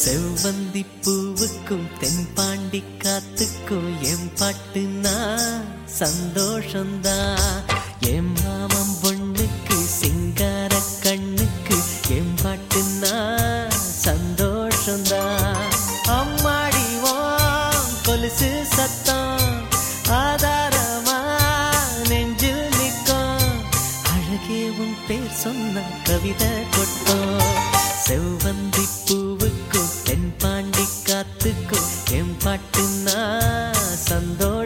செவ்வந்தி பூவுக்கும் தென்பாண்டி காத்துக்கும் என் பாட்டுனா சந்தோஷந்தான் என் மாமன் பொண்ணுக்கு சிங்கார கண்ணுக்கு என் பாட்டுனா சந்தோஷந்தான் அம்மாடி வாம் கொலுசு சத்தம் ஆதாரமா நெஞ்சில் நிற்கும் அழகே உன் பேர் சொன்ன கவிதை கொட்டும் செவ்வந்தி பூவுக்கும் தென்பாண்டி காத்துக்கும் என் பாட்டுனா சந்தோஷம்